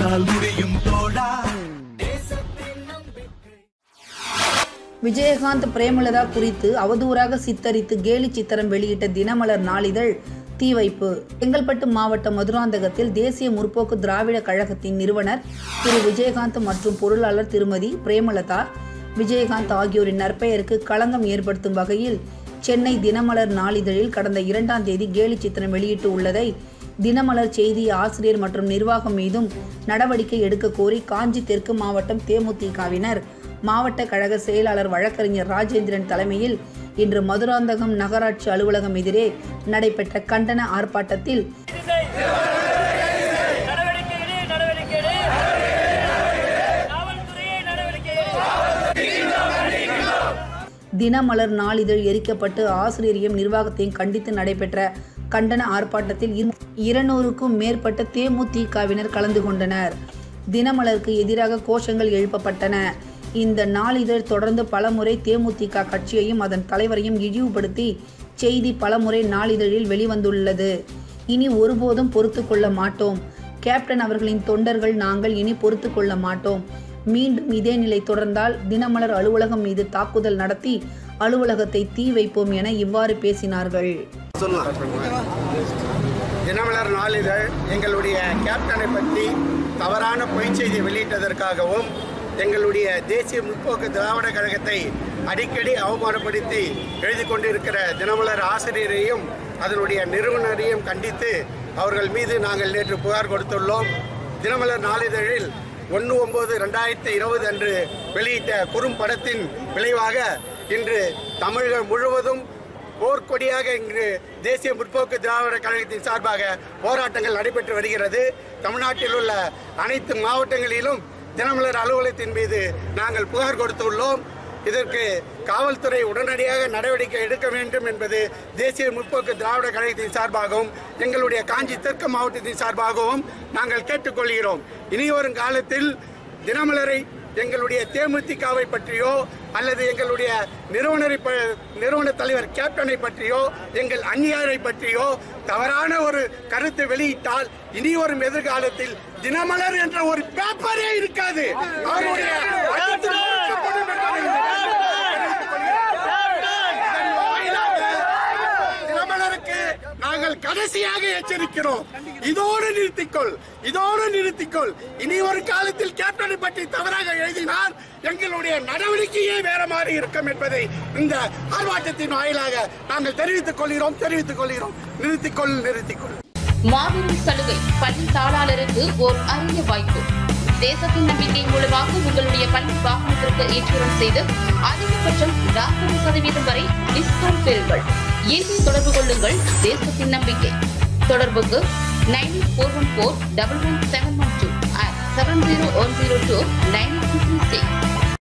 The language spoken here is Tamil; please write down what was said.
உன்னால் முடியும் தோழா விஜயகாந்த் பிரேமலதா குறித்து அவதூறாக சித்தரித்து கேலி சித்திரம் வெளியிட்ட தினமலர் நாளிதழ் தீ வைப்பு செங்கல்பட்டு மாவட்டம் மதுராந்தகத்தில் தேசிய முற்போக்கு திராவிட கழகத்தின் நிறுவனர் திரு விஜயகாந்த் மற்றும் பொருளாளர் திருமதி பிரேமலதா விஜயகாந்த் ஆகியோரின் நற்பெயருக்கு களங்கம் ஏற்படுத்தும் வகையில் சென்னை தினமலர் நாளிதழில் கடந்த இரண்டாம் தேதி கேலி சித்திரம் வெளியிட்டு உள்ளதை தினமலர் செய்தி ஆசிரியர் மற்றும் நிர்வாகம் மீதும் நடவடிக்கை எடுக்க கோரி காஞ்சி தெற்கு மாவட்டம் தேமுதிகவினர் மாவட்ட கழக செயலாளர் வழக்கறிஞர் ராஜேந்திரன் தலைமையில் இன்று மதுராந்தகம் நகராட்சி அலுவலகம் எதிரே நடைபெற்ற கண்டன ஆர்ப்பாட்டத்தில் நடவடிக்கை எடு, நடவடிக்கை எடு. காவல்துறையே நடவடிக்கை எடு. தினமலர் நாளிதழ் எரிக்கப்பட்டு ஆசிரியரையும் நிர்வாகத்தையும் கண்டித்து நடைபெற்ற கண்டன ஆர்ப்பாட்டத்தில் இரு- இருநூறுக்கும் மேற்பட்ட தேமுதிகவினர் கலந்து கொண்டனர் தினமலருக்கு எதிராக கோஷங்கள் எழுப்பப்பட்டன இந்த நாளிதழ் தொடர்ந்து பலமுறை தேமுதிக கட்சியையும் அதன் தலைவரையும் இழிவுபடுத்தி செய்தி பலமுறை நாளிதழில் வெளிவந்துள்ளது இனி ஒருபோதும் பொறுத்து கொள்ள மாட்டோம் கேப்டன் அவர்களின் தொண்டர்கள் நாங்கள் இனி பொறுத்து கொள்ள மாட்டோம் மீண்டும் இதே நிலை தொடர்ந்தால் தினமலர் அலுவலகம் மீது தாக்குதல் நடத்தி அலுவலகத்தை தீ வைப்போம் என இவ்வாறு பேசினார்கள் தினமலர் நாளிதழ் எங்களுடைய கேப்டனை பற்றி தவறான பொய்ச் செய்தி வெளியிட்டதற்காகவும் எங்களுடைய தேசிய முற்போக்கு திராவிட கழகத்தை அடிக்கடி அவமானப்படுத்தி எழுதி கொண்டிருக்கிற தினமலர் ஆசிரியரையும் அதனுடைய நிறுவனரையும் கண்டித்து அவர்கள் மீது நாங்கள் நேற்று புகார் கொடுத்துள்ளோம் தினமலர் நாளிதழில் ஒன்று ஒன்பது ரெண்டாயிரத்தி இருபது அன்று வெளியிட்ட குறும்படத்தின் விளைவாக இன்று தமிழகம் முழுவதும் போர்க்கொடியாக இங்கு தேசிய முற்போக்கு திராவிட கழகத்தின் சார்பாக போராட்டங்கள் நடைபெற்று வருகிறது தமிழ்நாட்டில் உள்ள அனைத்து மாவட்டங்களிலும் தினமலர் அலுவலகத்தின் மீது நாங்கள் புகார் கொடுத்துள்ளோம் இதற்கு காவல்துறை உடனடியாக நடவடிக்கை எடுக்க வேண்டும் என்பது தேசிய முற்போக்கு திராவிட கழகத்தின் சார்பாகவும் எங்களுடைய காஞ்சி தெற்கு மாவட்டத்தின் சார்பாகவும் நாங்கள் கேட்டுக்கொள்கிறோம் இனி வரும் காலத்தில் தினமலரை எங்களுடைய தேமுதிகவை பற்றியோ அல்லது எங்களுடைய நிறுவனரை ப- நிறுவன தலைவர் கேப்டனை பற்றியோ எங்கள் அந்நியாரை பற்றியோ தவறான ஒரு கருத்து வெளியிட்டால் இனி வரும் எதிர்காலத்தில் தினமலர் என்ற ஒரு பேப்பரே இருக்காது அவருடைய அடித்து நொறுக்கப்படும் என்பதை இந்த நேரத்தில் இதன் வாயிலாக தினமலருக்கு நாங்கள் கடைசியாக எச்சரிக்கிறோம் இதோடு நிறுத்திக்கொள் இதோடு நிறுத்திக்கொள் இனி ஒரு காலத்தில் கேப்டனை பற்றி தவறாக எழுதினால் எங்களுடைய நடவடிக்கையே வேற மாதிரி இருக்கும் என்பதை இந்த ஆர்ப்பாட்டத்தின் வாயிலாக நாங்கள் தெரிவித்துக் கொள்கிறோம் தெரிவித்துக் கொள்கிறோம் நிறுத்திக்கொள் நிறுத்திக்கொள் மாபெரும் சலுகை பள்ளி தாளாளருக்கு ஓர் அரிய வாய்ப்பு தேசத்தின் நம்பிக்கை மூலமாக உங்களுடைய பள்ளி வாகனத்திற்கு இன்சூரன்ஸ் செய்து அதிகபட்சம் நாற்பது சதவீதம் வரை டிஸ்கவுண்ட் பெறுங்கள் இன்று தொடர்பு கொள்ளுங்கள் தேசத்தின் நம்பிக்கை தொடர்புக்கு nine four one four double one seven one two seven zero one zero two nine six